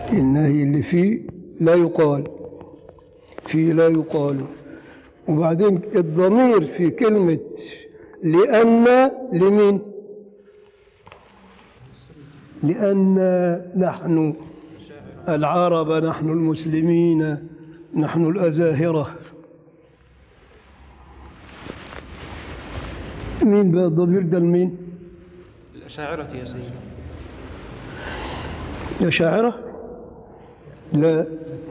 النهي اللي فيه لا يقال فيه لا يقال وبعدين الضمير في كلمة لأن لمين لأن نحن العرب نحن المسلمين نحن الأزاهرة مين بقى الضمير ده لمين الأشاعرة يا سيدي يا شاعرة لا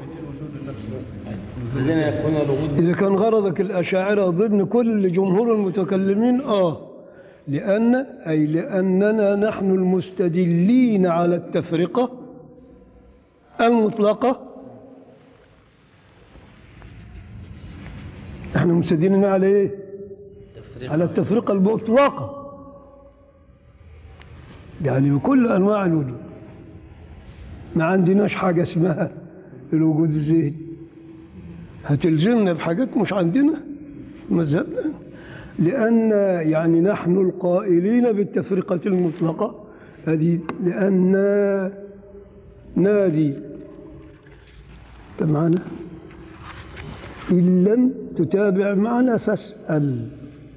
الذين يكون الوجود إذا كان غرضك الأشاعرة ضمن كل جمهور المتكلمين آه لأن أي لأننا نحن المستدلين على التفرقة المطلقة نحن مستدلين على إيه؟ على التفرقة المطلقة يعني بكل أنواع الوجود ما عندناش حاجة اسمها الوجود الذهني هتلزمنا بحاجات مش عندنا في مذهبنا لأن يعني نحن القائلين بالتفرقة المطلقة هذه لأن نادي أنت معنا إن لم تتابع معنا فاسأل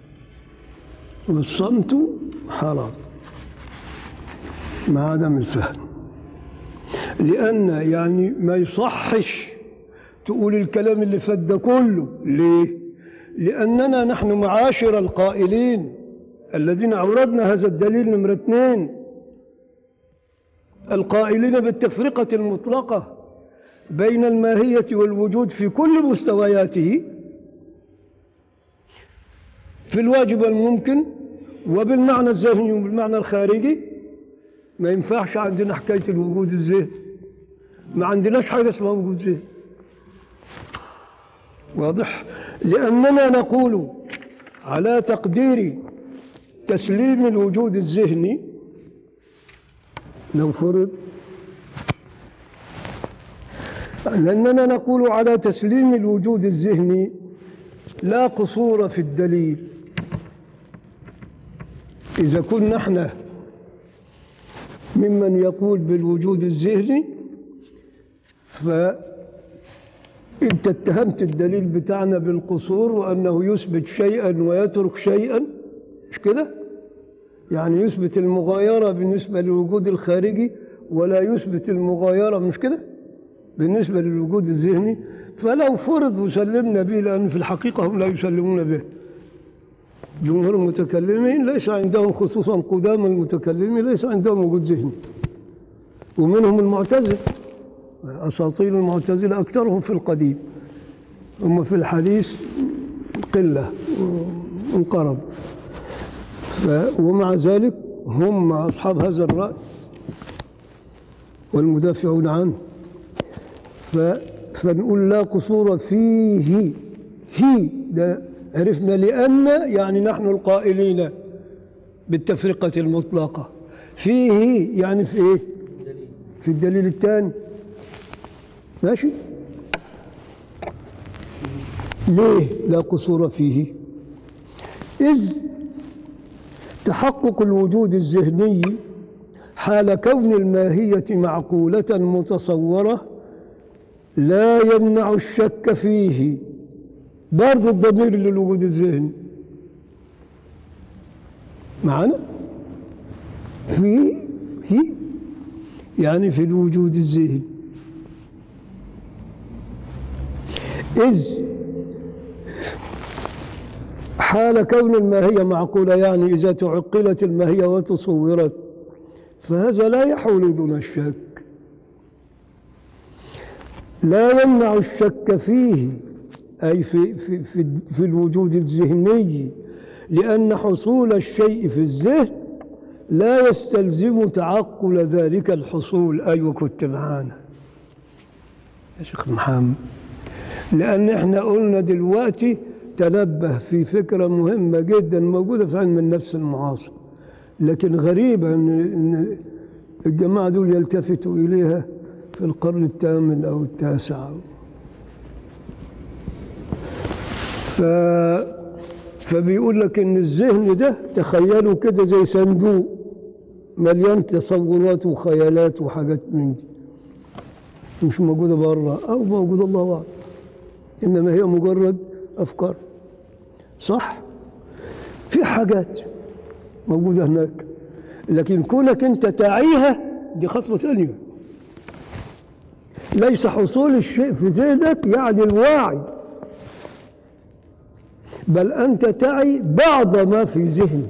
والصمت حرام مع عدم الفهم لأن يعني ما يصحش تقول الكلام اللي فات ده كله ليه؟ لأننا نحن معاشر القائلين الذين أوردنا هذا الدليل نمرة اثنين القائلين بالتفرقة المطلقة بين الماهية والوجود في كل مستوياته في الواجب والممكن وبالمعنى الذهني وبالمعنى الخارجي ما ينفعش عندنا حكاية الوجود الذهني ما عندناش حاجة اسمها وجود ذهني واضح لأننا نقول على تقدير تسليم الوجود الذهني لو فرض لأننا نقول على تسليم الوجود الذهني لا قصور في الدليل إذا كنا احنا ممن يقول بالوجود الذهني فأنت اتهمت الدليل بتاعنا بالقصور وأنه يثبت شيئا ويترك شيئا مش كده؟ يعني يثبت المغايرة بالنسبة للوجود الخارجي ولا يثبت المغايرة مش كده؟ بالنسبة للوجود الذهني فلو فرض وسلمنا به لأن في الحقيقة هم لا يسلمون به جمهور المتكلمين ليس عندهم خصوصا قدام المتكلمين ليس عندهم وجود ذهني ومنهم المعتزلة أساطير المعتزلة أكثرهم في القديم هم في الحديث قلة انقرض ف- ومع ذلك هم أصحاب هذا الرأي والمدافعون عنه ف... فنقول لا قصور فيه هي ده عرفنا لأن يعني نحن القائلين بالتفرقة المطلقة فيه يعني في إيه؟ في الدليل الثاني ماشي ليه لا قصور فيه إذ تحقق الوجود الذهني حال كون الماهية معقولة متصورة لا يمنع الشك فيه برضه الضمير للوجود الذهني معنا في في يعني في الوجود الذهني إذ حال كون الماهية معقولة يعني إذا تعقلت الماهية وتصورت فهذا لا يحول دون الشك لا يمنع الشك فيه أي في, في, في, في الوجود الذهني لأن حصول الشيء في الذهن لا يستلزم تعقل ذلك الحصول أيوة كنت معانا يا شيخ محمد لأن احنا قلنا دلوقتي تنبه في فكرة مهمة جدا موجودة في علم النفس المعاصر لكن غريبة إن, إن الجماعة دول يلتفتوا إليها في القرن الثامن أو التاسع ف فبيقول لك إن الذهن ده تخيلوا كده زي صندوق مليان تصورات وخيالات وحاجات من دي مش موجودة بره أو موجودة الله أعلم إنما هي مجرد أفكار صح في حاجات موجودة هناك لكن كونك أنت تعيها دي خطوة ثانية ليس حصول الشيء في ذهنك يعني الوعي بل أنت تعي بعض ما في ذهنك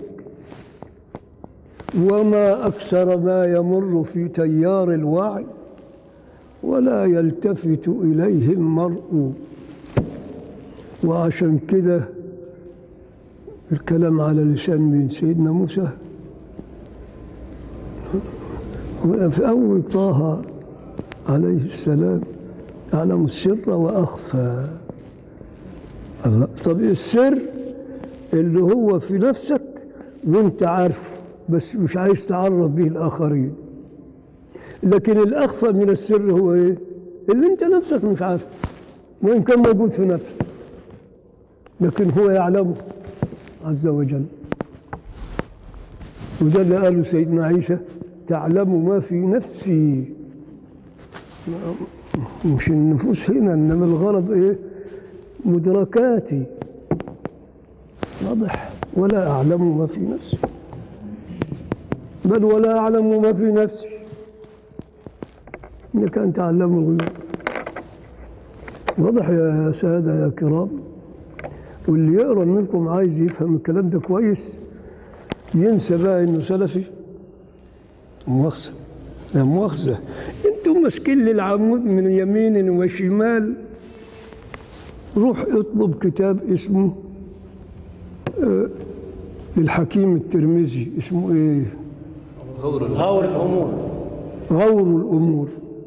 وما أكثر ما يمر في تيار الوعي ولا يلتفت إليه المرء وعشان كده الكلام على لسان من سيدنا موسى في أول طه عليه السلام أعلم السر وأخفى الله طب السر اللي هو في نفسك وانت عارفه بس مش عايز تعرف به الآخرين لكن الأخفى من السر هو إيه؟ اللي أنت نفسك مش عارفه وإن كان موجود في نفسك لكن هو يعلمه عز وجل وده اللي قاله سيدنا عيسى تعلم ما في نفسي مش النفوس هنا إنما الغرض إيه مدركاتي واضح ولا أعلم ما في نفسي بل ولا أعلم ما في نفسي إنك أنت علام الغيوب واضح يا سادة يا كرام واللي يقرأ منكم عايز يفهم الكلام ده كويس ينسى بقى إنه سلفي مؤاخذة لا مؤاخذة أنتم ماسكين للعمود من يمين وشمال روح اطلب كتاب اسمه آه، للحكيم الترمذي اسمه ايه؟ غور الأمور غور الامور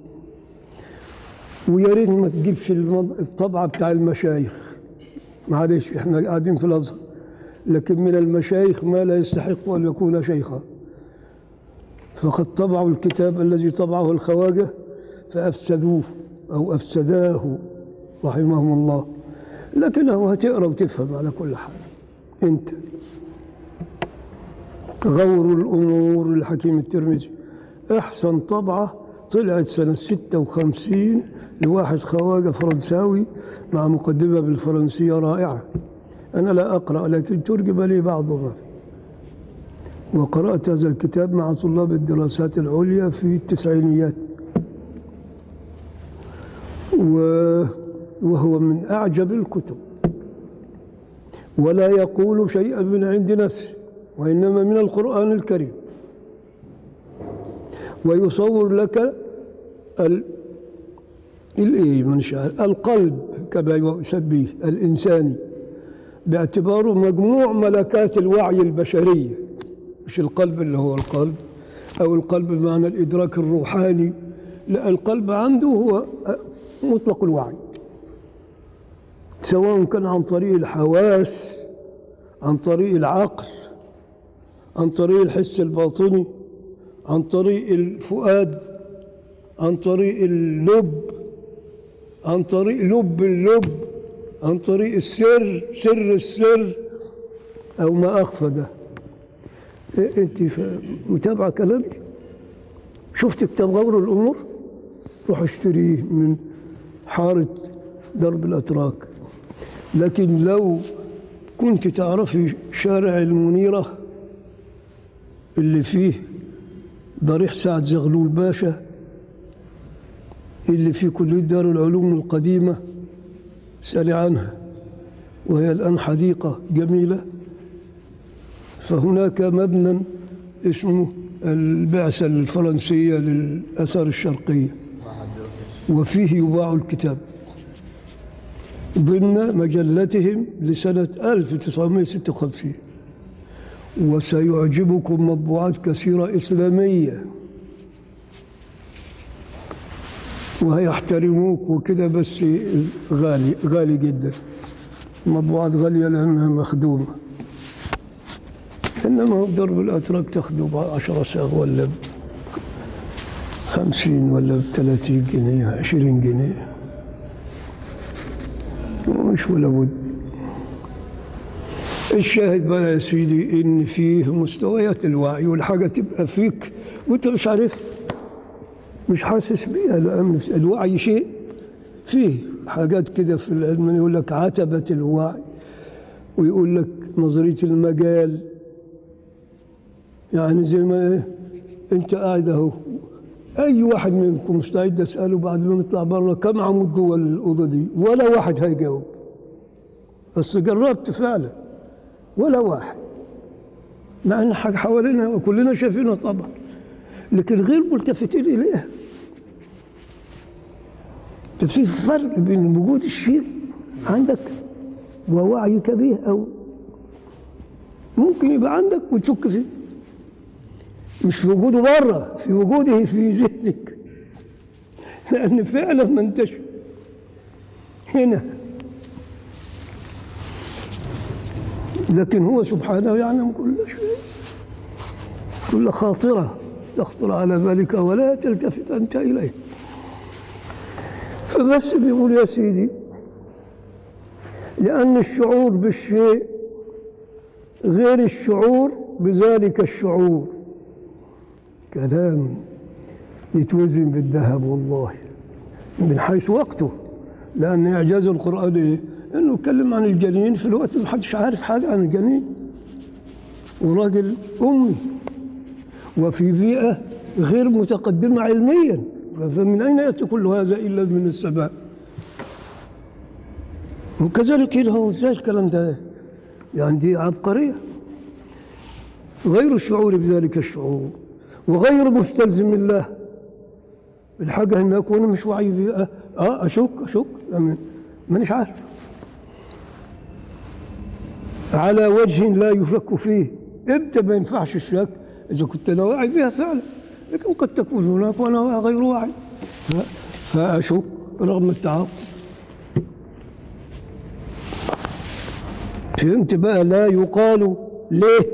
ويا ريت ما تجيبش المض- الطبعه بتاع المشايخ معلش احنا قاعدين في الازهر لكن من المشايخ ما لا يستحق ان يكون شيخا فقد طبعوا الكتاب الذي طبعه الخواجه فافسدوه او افسداه رحمهم الله لكنه هتقرا وتفهم على كل حال انت غور الأمور للحكيم الترمذي أحسن طبعة طلعت سنة 56 لواحد خواجة فرنساوي مع مقدمة بالفرنسية رائعة أنا لا أقرأ لكن ترجم لي بعض ما فيه وقرأت هذا الكتاب مع طلاب الدراسات العليا في التسعينيات و- وهو من أعجب الكتب ولا يقول شيئا من عند نفسه وإنما من القرآن الكريم ويصور لك ال الإيه من شاء القلب كما يسميه الإنساني باعتباره مجموع ملكات الوعي البشرية مش القلب اللي هو القلب أو القلب بمعنى الإدراك الروحاني لا القلب عنده هو مطلق الوعي سواء كان عن طريق الحواس عن طريق العقل عن طريق الحس الباطني عن طريق الفؤاد عن طريق اللب عن طريق لب اللب عن طريق السر سر السر أو ما أخفى ده إيه أنت فا- متابعة كلامي شفت كتاب غور الأمور روح اشتريه من حارة درب الأتراك لكن لو كنت تعرفي شارع المنيرة اللي فيه ضريح سعد زغلول باشا اللي في كلية دار العلوم القديمة اسألي عنها وهي الآن حديقة جميلة فهناك مبنى اسمه البعثة الفرنسية للآثار الشرقية وفيه يباع الكتاب ضمن مجلتهم لسنة 1956 وسيعجبكم مطبوعات كثيرة إسلامية وهيحترموك وكده بس غالي غالي جدا مطبوعات غالية لأنها مخدومة إنما هو ضرب الأتراك تاخده بعشرة ساغ ولا خمسين ولا بثلاثين جنيه عشرين جنيه مش ولا بد الشاهد بقى يا سيدي ان فيه مستويات الوعي والحاجه تبقى فيك وانت مش عارف مش حاسس بيها لأن الوعي شيء فيه حاجات كده في العلم يقول لك عتبة الوعي ويقول لك نظرية المجال يعني زي ما ايه انت قاعد اهو اي واحد منكم مستعد اساله بعد ما نطلع بره كم عمود جوه الاوضه دي ولا واحد هيجاوب بس جربت فعلا ولا واحد مع ان حاجه حوالينا وكلنا شايفينها طبعا لكن غير ملتفتين اليها في فرق بين وجود الشيء عندك ووعيك به او ممكن يبقى عندك وتشك فيه مش في وجوده بره في وجوده في ذهنك لان فعلا ما انتش هنا لكن هو سبحانه يعلم كل شيء كل خاطرة تخطر على بالك ولا تلتفت أنت إليه فبس بيقول يا سيدي لأن الشعور بالشيء غير الشعور بذلك الشعور كلام يتوزن بالذهب والله من حيث وقته لأن إعجاز القرآن إيه؟ إنه يتكلم عن الجنين في الوقت اللي محدش عارف حاجة عن الجنين وراجل أمي وفي بيئة غير متقدمة علميا فمن أين يأتي كل هذا إلا من السماء وكذلك هنا هو ازاي الكلام ده يعني دي عبقرية غير الشعور بذلك الشعور وغير مستلزم الله الحاجة إن أكون مش واعي بيها أه أشك أشك لأن مانيش عارف على وجه لا يشك فيه امتى ما ينفعش الشك اذا كنت انا واعي بها فعلا لكن قد تكون هناك وانا غير واعي ف- فاشك رغم التعاقب فهمت بقى لا يقال ليه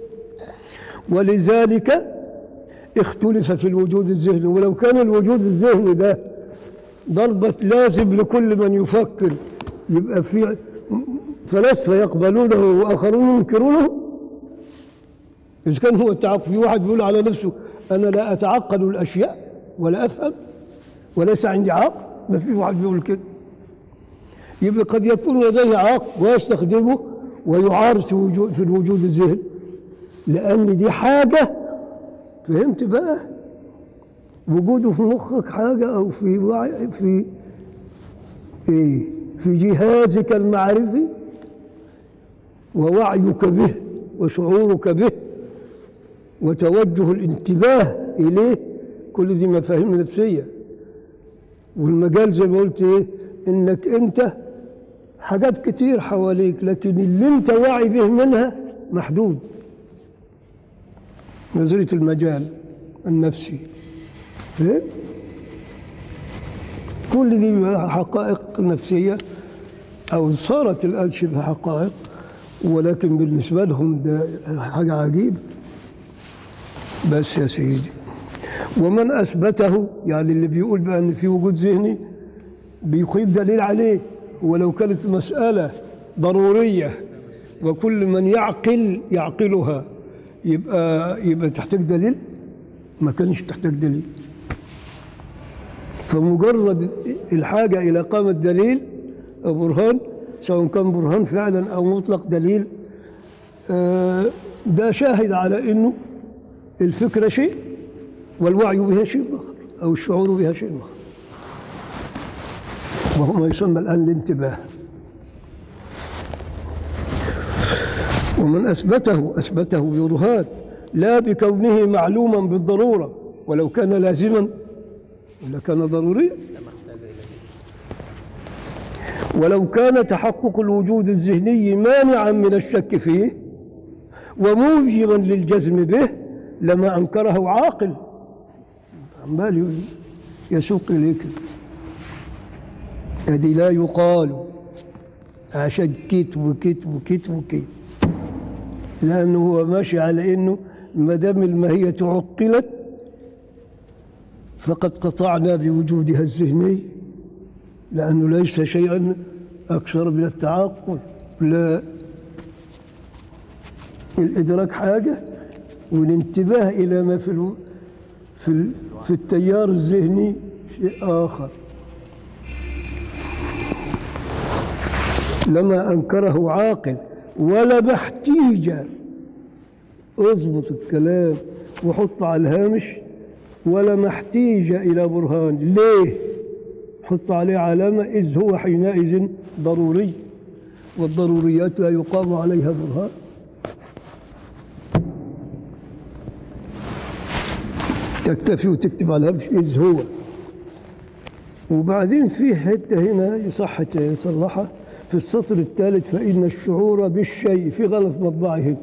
ولذلك اختلف في الوجود الذهني ولو كان الوجود الذهني ده ضربة لازم لكل من يفكر يبقى في فلاسفة يقبلونه وآخرون ينكرونه إذا كان هو التعقل في واحد بيقول على نفسه أنا لا أتعقل الأشياء ولا أفهم وليس عندي عقل ما في واحد بيقول كده يبقى قد يكون لديه عقل ويستخدمه ويعارض في وجود في الوجود الذهني لأن دي حاجة فهمت بقى وجوده في مخك حاجة أو في وعي في إيه في جهازك المعرفي ووعيك به وشعورك به وتوجه الانتباه إليه كل دي مفاهيم نفسية والمجال زي ما قلت إيه إنك أنت حاجات كتير حواليك لكن اللي أنت واعي به منها محدود نظرية المجال النفسي فهم؟ كل دي حقائق نفسية أو صارت الآن شبه حقائق ولكن بالنسبة لهم ده حاجة عجيبة بس يا سيدي ومن أثبته يعني اللي بيقول بأن في وجود ذهني بيقيم دليل عليه ولو كانت مسألة ضرورية وكل من يعقل يعقلها يبقى يبقى تحتاج دليل ما كانش تحتاج دليل فمجرد الحاجة إلى قامة دليل أو برهان سواء كان برهان فعلا أو مطلق دليل آه، ده شاهد على أنه الفكرة شيء والوعي بها شيء آخر أو الشعور بها شيء آخر وهو ما يسمى الآن الانتباه ومن أثبته أثبته برهان لا بكونه معلوما بالضرورة ولو كان لازما لكان ضروريا ولو كان تحقق الوجود الذهني مانعا من الشك فيه وموجبا للجزم به لما انكره عاقل عمال يسوق اليك هذه لا يقال عشان كت وكت وكت وكت لانه هو ماشي على انه ما دام الماهيه عقلت فقد قطعنا بوجودها الذهني لأنه ليس شيئا أكثر من التعقل لا الإدراك حاجة والانتباه إلى ما في الو... في ال- في التيار الذهني شيء آخر لما أنكره عاقل ولا احتيج اضبط الكلام وحط على الهامش ولا احتيج إلى برهان ليه حط عليه علامة إذ هو حينئذ ضروري والضروريات لا يقام عليها برهان تكتفي وتكتب على الهمش إذ هو وبعدين في حتة هنا يصح يصلحها في السطر الثالث فإن الشعور بالشيء في غلط مطبعي هنا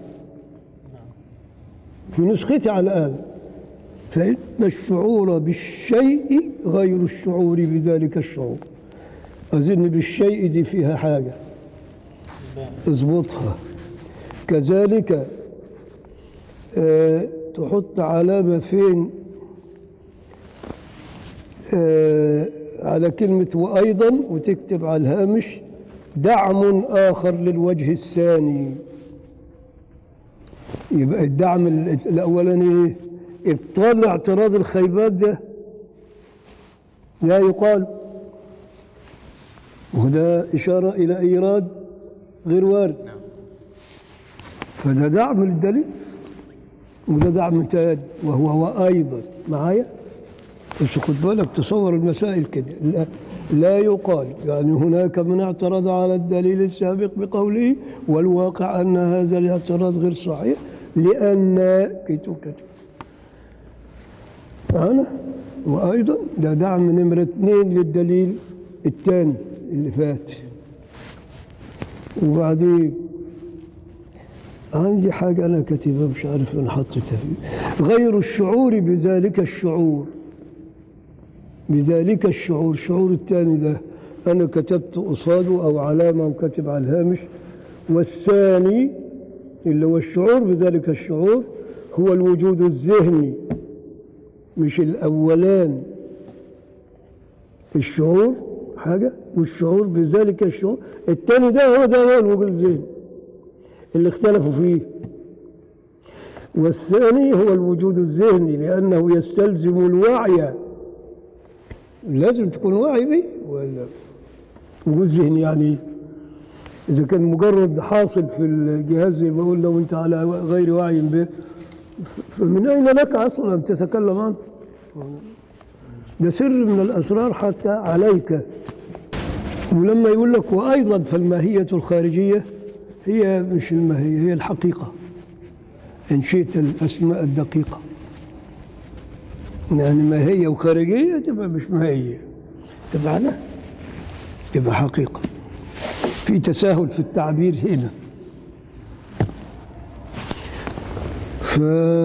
في نسختي على الآن فإن الشعور بالشيء غير الشعور بذلك الشعور أظن بالشيء دي فيها حاجة اظبطها كذلك آه تحط علامة فين آه على كلمة وأيضا وتكتب على الهامش دعم آخر للوجه الثاني يبقى الدعم ال- الأولاني إيه؟ ابطال اعتراض الخيبات ده لا يقال وده إشارة إلى إيراد غير وارد فده دعم للدليل وده دعم تاني وهو وأيضا معايا بس خد بالك تصور المسائل كده لا, لا يقال يعني هناك من اعترض على الدليل السابق بقوله والواقع أن هذا الاعتراض غير صحيح لأن كتو كتو معنا وأيضا ده دعم نمرة اثنين للدليل الثاني اللي فات وبعدين عندي حاجة أنا كاتبها مش عارف أنا حطيتها فيه غير الشعور بذلك الشعور بذلك الشعور الشعور الثاني ده أنا كتبت قصاده أو علامة وكاتب على الهامش والثاني اللي هو الشعور بذلك الشعور هو الوجود الذهني مش الأولان الشعور حاجة والشعور بذلك الشعور الثاني ده هو ده هو الوجود الذهني اللي اختلفوا فيه والثاني هو الوجود الذهني لأنه يستلزم الوعي لازم تكون واعي به ولا وجود ذهني يعني إذا كان مجرد حاصل في الجهاز زي ما قلنا وأنت على غير وعي به ف- فمن أين لك أصلا أن تتكلم عنه؟ ده سر من الأسرار حتى عليك ولما يقول لك وأيضا فالماهية الخارجية هي مش الماهية هي الحقيقة إن شئت الأسماء الدقيقة يعني ماهية وخارجية تبقى مش ماهية تبقى أنا تبقى حقيقة في تساهل في التعبير هنا ف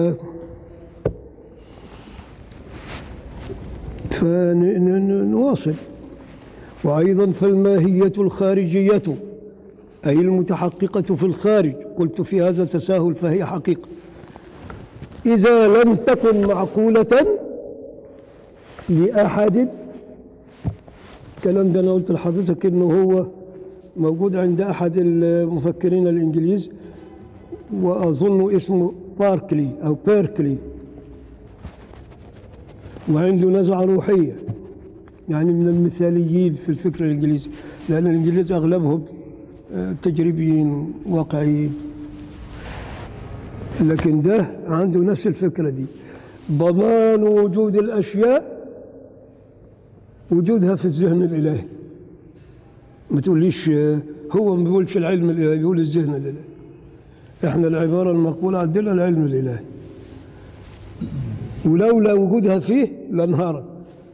فنواصل وأيضا فالماهية الخارجية أي المتحققة في الخارج قلت في هذا تساهل فهي حقيقة إذا لم تكن معقولة لأحد الكلام ده أنا قلت لحضرتك إنه هو موجود عند أحد المفكرين الإنجليز وأظن اسمه باركلي أو بيركلي وعنده نزعة روحية يعني من المثاليين في الفكر الإنجليزي لأن الإنجليز أغلبهم آه، تجريبيين واقعيين لكن ده عنده نفس الفكرة دي ضمان وجود الأشياء وجودها في الذهن الإلهي ما تقوليش آه، هو ما بيقولش العلم الإلهي بيقول الذهن الإلهي احنا العبارة المقبولة عندنا العلم الإلهي ولولا وجودها فيه لانهارت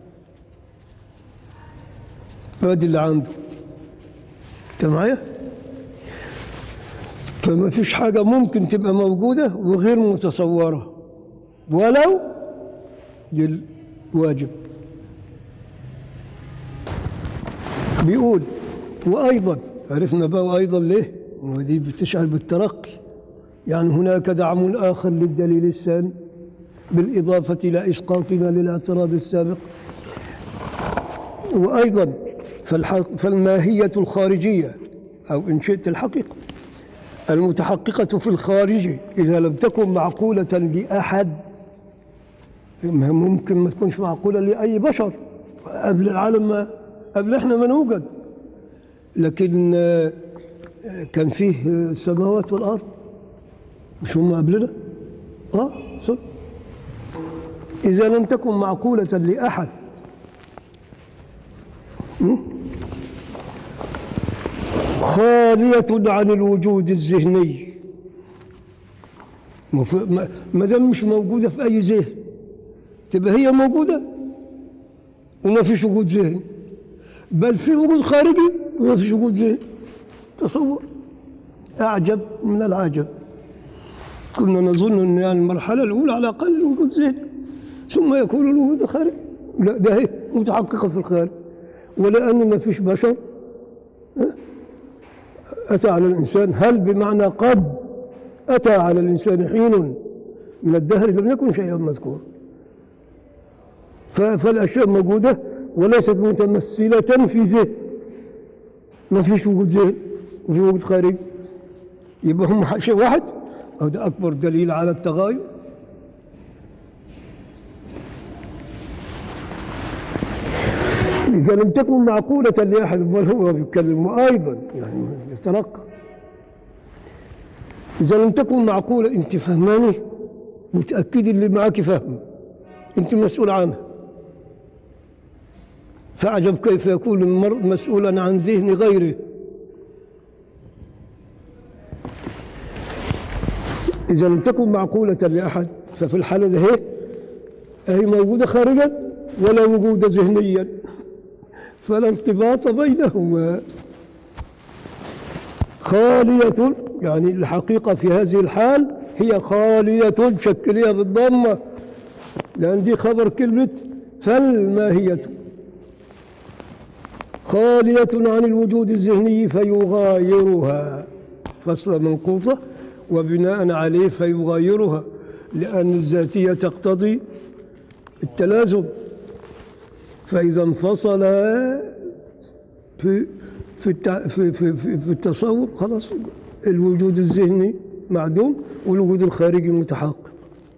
هذا اللي عنده انت معايا؟ فما فيش حاجة ممكن تبقى موجودة وغير متصورة ولو دي الواجب بيقول وأيضا عرفنا بقى وأيضا ليه؟ ودي بتشعر بالترقي يعني هناك دعم آخر للدليل الثاني بالإضافة إلى إسقاطنا للاعتراض السابق وأيضا فالحق فالماهية الخارجية أو إن شئت الحقيقة المتحققة في الخارج إذا لم تكن معقولة لأحد ما ممكن ما تكونش معقولة لأي بشر قبل العالم ما قبل احنا ما نوجد لكن آه، آه، كان فيه آه، السماوات والأرض مش هم قبلنا؟ اه صح إذا لم تكن معقولة لأحد م? خالية عن الوجود الذهني ما في- ما- ما دام مش موجودة في أي ذهن تبقى هي موجودة وما فيش وجود ذهني بل في وجود خارجي وما فيش وجود ذهني تصور أعجب من العجب كنا نظن أن يعني المرحلة الأولى على الأقل وجود ذهني ثم يكون الوجود الخارجي لا ده هي متحققة في الخارج ولأن ما فيش بشر ها؟ أتى على الإنسان هل بمعنى قد أتى على الإنسان حين من الدهر لم يكن شيئا مذكورا ف- فالأشياء موجودة وليست متمثلة في ذهن ما فيش وجود ذهن وفي وجود خارجي يبقى هم شيء واحد أو ده أكبر دليل على التغاير إذا لم تكن معقولة لأحد بل هو بيتكلم أيضا يعني يتلقى إذا لم تكن معقولة أنت فهماني متأكد اللي معك فهم أنت مسؤول عنها فأعجب كيف يكون المرء مسؤولا عن ذهن غيره إذا لم تكن معقولة لأحد ففي الحالة ده هي هي موجودة خارجا ولا وجود ذهنيا فلا ارتباط بينهما خالية يعني الحقيقة في هذه الحال هي خالية شكلية بالضمة لأن دي خبر كلمة فالماهية خالية عن الوجود الذهني فيغايرها فصل منقوطة وبناء عليه فيغايرها لأن الذاتية تقتضي التلازم فإذا انفصل في في التع... في, في, في, في التصور خلاص الوجود الذهني معدوم والوجود الخارجي متحقق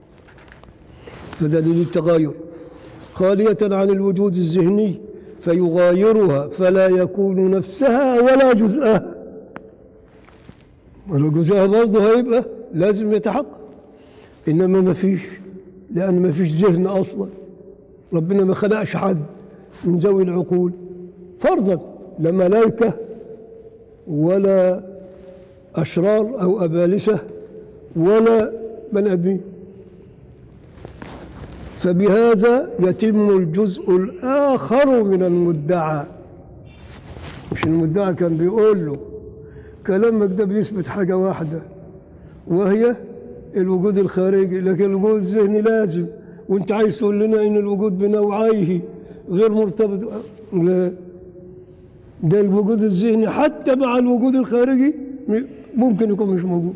فدليل التغاير خالية عن الوجود الذهني فيغايرها فلا يكون نفسها ولا جزءها ولو جزءها برضه هيبقى لازم يتحقق إنما ما فيش لأن ما فيش ذهن أصلا ربنا ما خلقش حد من ذوي العقول فرضا لا ملائكة ولا أشرار أو أبالسة ولا بني آدمين فبهذا يتم الجزء الآخر من المدعى مش المدعى كان بيقول له كلامك ده بيثبت حاجة واحدة وهي الوجود الخارجي لكن الوجود الذهني لازم وانت عايز تقول لنا ان الوجود بنوعيه غير مرتبط لا ده الوجود الذهني حتى مع الوجود الخارجي ممكن يكون مش موجود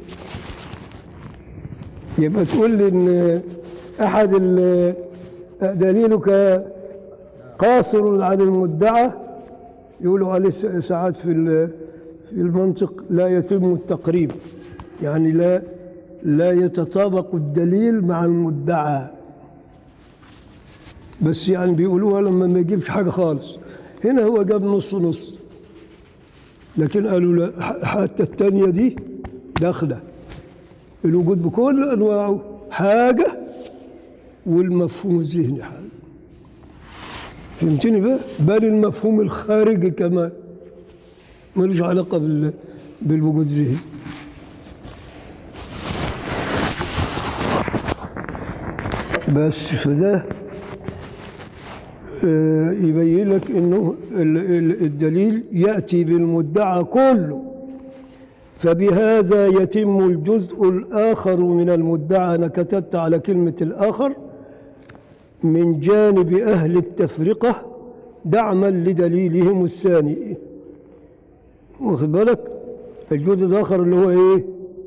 يبقى تقول لي ان احد ال- دليلك قاصر عن المدعى يقولوا عليه س- ساعات في ال- في المنطق لا يتم التقريب يعني لا لا يتطابق الدليل مع المدعى بس يعني بيقولوها لما ما يجيبش حاجه خالص هنا هو جاب نص نص لكن قالوا لا ح- حتى الثانيه دي داخله الوجود بكل انواعه حاجه والمفهوم الذهني حاجه فهمتني بقى بل المفهوم الخارجي كمان ملوش علاقه بال بالوجود الذهني بس فده آه، يبين لك انه ال- ال- الدليل ياتي بالمدعى كله فبهذا يتم الجزء الاخر من المدعى انا كتبت على كلمه الاخر من جانب اهل التفرقه دعما لدليلهم الثاني واخد بالك الجزء الاخر اللي هو ايه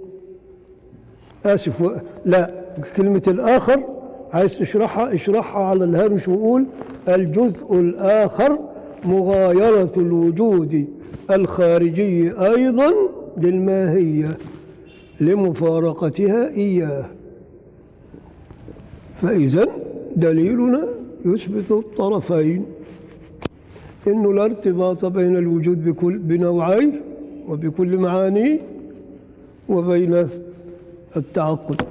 اسف و- لا كلمه الاخر عايز تشرحها اشرحها على الهامش وقول الجزء الاخر مغايره الوجود الخارجي ايضا للماهيه لمفارقتها اياه فاذا دليلنا يثبت الطرفين إنه لا ارتباط بين الوجود بكل بنوعيه وبكل معانيه وبين التعقل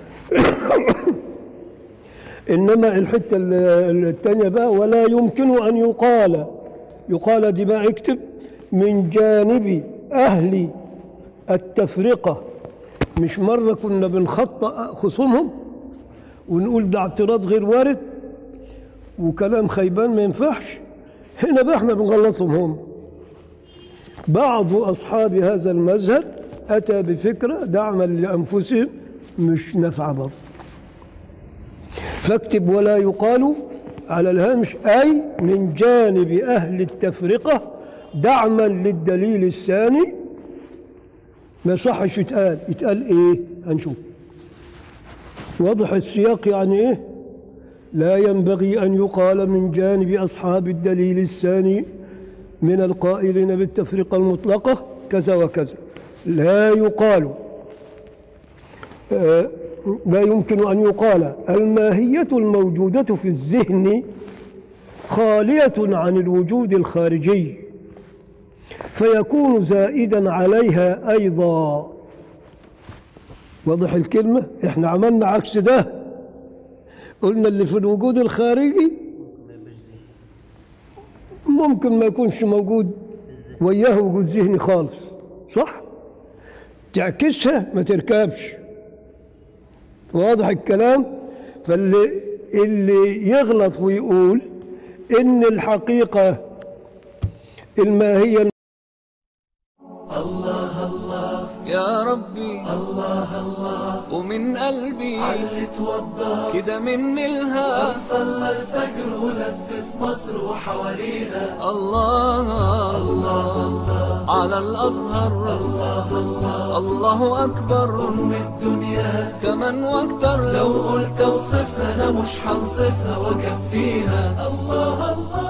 إنما الحتة الثانية بقى ولا يمكن أن يقال يقال دي بقى اكتب من جانب أهل التفرقة مش مرة كنا بنخطأ خصومهم ونقول ده اعتراض غير وارد وكلام خيبان ما ينفعش هنا بقى احنا بنغلطهم هم بعض أصحاب هذا المذهب أتى بفكرة دعما لأنفسهم مش نفع برضه فاكتب ولا يقال على الهامش أي من جانب أهل التفرقة دعما للدليل الثاني ما صحش يتقال يتقال إيه هنشوف واضح السياق يعني إيه لا ينبغي أن يقال من جانب أصحاب الدليل الثاني من القائلين بالتفرقة المطلقة كذا وكذا لا يقال آه، لا يمكن أن يقال الماهية الموجودة في الذهن خالية عن الوجود الخارجي فيكون زائدا عليها أيضا واضح الكلمة احنا عملنا عكس ده قلنا اللي في الوجود الخارجي ممكن ما يكونش موجود وياه وجود ذهني خالص صح تعكسها ما تركبش واضح الكلام فاللي اللي يغلط ويقول ان الحقيقه الماهيه يا ربي الله الله ومن قلبي علي توضى كده مني الها صلى الفجر ولف في مصر وحواليها الله الله على الأزهر الله أكبر أم الدنيا كمان واكتر لو لو قلت اوصفها انا مش هنصفها واكفيها الله الله